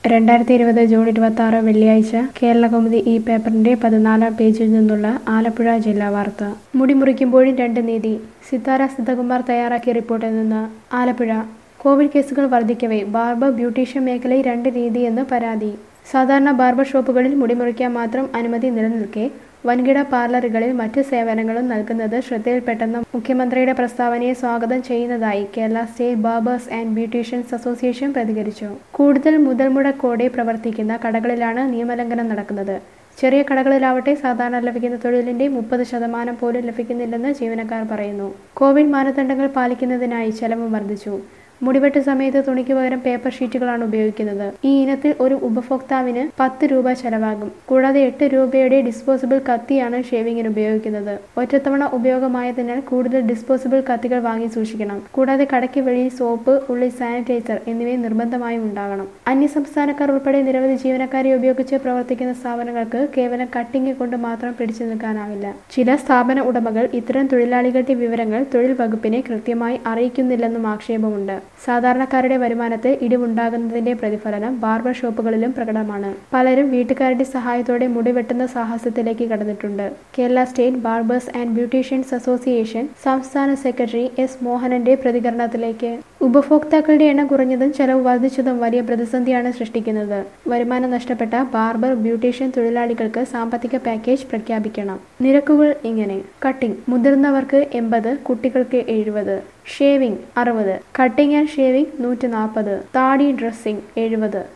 രണ്ടായിരത്തി ഇരുപത് ജൂൺ ഇരുപത്തി ആറ് വെള്ളിയാഴ്ച കേരളകൗമുദി ഈ പേപ്പറിന്റെ പതിനാലാം പേജിൽ നിന്നുള്ള ആലപ്പുഴ ജില്ലാ വാർത്ത മുടി മുറിക്കുമ്പോഴും രണ്ട് നീതി സിത്താര സിദ്ധകുമാർ തയ്യാറാക്കിയ റിപ്പോർട്ടിൽ നിന്ന് ആലപ്പുഴ കോവിഡ് കേസുകൾ വർദ്ധിക്കവേ ബാർബർ ബ്യൂട്ടീഷ്യൻ മേഖലയിൽ രണ്ട് രീതിയെന്ന് പരാതി സാധാരണ ബാർബർ ഷോപ്പുകളിൽ മുടി മുറിക്കാൻ മാത്രം അനുമതി നിലനിൽക്കെ വൻകിട പാർലറുകളിൽ മറ്റ് സേവനങ്ങളും നൽകുന്നത് ശ്രദ്ധയിൽപ്പെട്ടെന്ന മുഖ്യമന്ത്രിയുടെ പ്രസ്താവനയെ സ്വാഗതം ചെയ്യുന്നതായി Kerala state barbers and beauticians association പ്രതികരിച്ചു കൂടുതൽ മുതൽ മുടക്കോടെ പ്രവർത്തിക്കുന്ന കടകളിലാണ് നിയമലംഘനം നടക്കുന്നത് ചെറിയ കടകളിലാവട്ടെ സാധാരണ ലഭിക്കുന്ന തൊഴിലിന്റെ മുപ്പത് ശതമാനം പോലും ലഭിക്കുന്നില്ലെന്ന് ജീവനക്കാർ പറയുന്നു കോവിഡ് മാനദണ്ഡങ്ങൾ പാലിക്കുന്നതിനായി ചെലവ് വർദ്ധിച്ചു മുടിവെട്ട് സമയത്ത് തുണിക്ക് പകരം പേപ്പർ ഷീറ്റുകളാണ് ഉപയോഗിക്കുന്നത് ഈ ഇനത്തിൽ ഒരു ഉപഭോക്താവിന് പത്ത് രൂപ ചെലവാകും കൂടാതെ എട്ട് രൂപയുടെ ഡിസ്പോസിബിൾ കത്തിയാണ് ഷേവിങ്ങിന് ഉപയോഗിക്കുന്നത് ഒറ്റത്തവണ ഉപയോഗമായതിനാൽ കൂടുതൽ ഡിസ്പോസിബിൾ കത്തികൾ വാങ്ങി സൂക്ഷിക്കണം കൂടാതെ കടയ്ക്ക് വെളിയിൽ സോപ്പ് ഉള്ളിൽ സാനിറ്റൈസർ എന്നിവയും നിർബന്ധമായും ഉണ്ടാകണം അന്യസംസ്ഥാനക്കാർ ഉൾപ്പെടെ നിരവധി ജീവനക്കാരെ ഉപയോഗിച്ച് പ്രവർത്തിക്കുന്ന സ്ഥാപനങ്ങൾക്ക് കേവലം കട്ടിങ് കൊണ്ട് മാത്രം പിടിച്ചു നിൽക്കാനാവില്ല ചില സ്ഥാപന ഉടമകൾ ഇത്തരം തൊഴിലാളികളുടെ വിവരങ്ങൾ തൊഴിൽ വകുപ്പിനെ കൃത്യമായി അറിയിക്കുന്നില്ലെന്നും ആക്ഷേപമുണ്ട് സാധാരണക്കാരുടെ വരുമാനത്തിൽ ഇടിവുണ്ടാകുന്നതിന്റെ പ്രതിഫലനം ബാർബർ ഷോപ്പുകളിലും പ്രകടമാണ് പലരും വീട്ടുകാരുടെ സഹായത്തോടെ മുടി വെട്ടുന്ന സാഹസത്തിലേക്ക് കടന്നിട്ടുണ്ട് Kerala state barbers and beauticians association സംസ്ഥാന സെക്രട്ടറി എസ് മോഹനന്റെ പ്രതികരണത്തിലേക്ക് ഉപഭോക്താക്കളുടെ എണ്ണം കുറഞ്ഞതും ചെലവ് വർദ്ധിച്ചതും വലിയ പ്രതിസന്ധിയാണ് സൃഷ്ടിക്കുന്നത് വരുമാനം നഷ്ടപ്പെട്ട ബാർബർ ബ്യൂട്ടീഷ്യൻ തൊഴിലാളികൾക്ക് സാമ്പത്തിക പാക്കേജ് പ്രഖ്യാപിക്കണം നിരക്കുകൾ ഇങ്ങനെ കട്ടിംഗ് മുതിർന്നവർക്ക് എൺപത് കുട്ടികൾക്ക് എഴുപത് ഷേവിംഗ് അറുപത് കട്ടിംഗ് ആൻഡ് ഷേവിംഗ് നൂറ്റി നാൽപ്പത് താടി ഡ്രസ്സിംഗ് എഴുപത്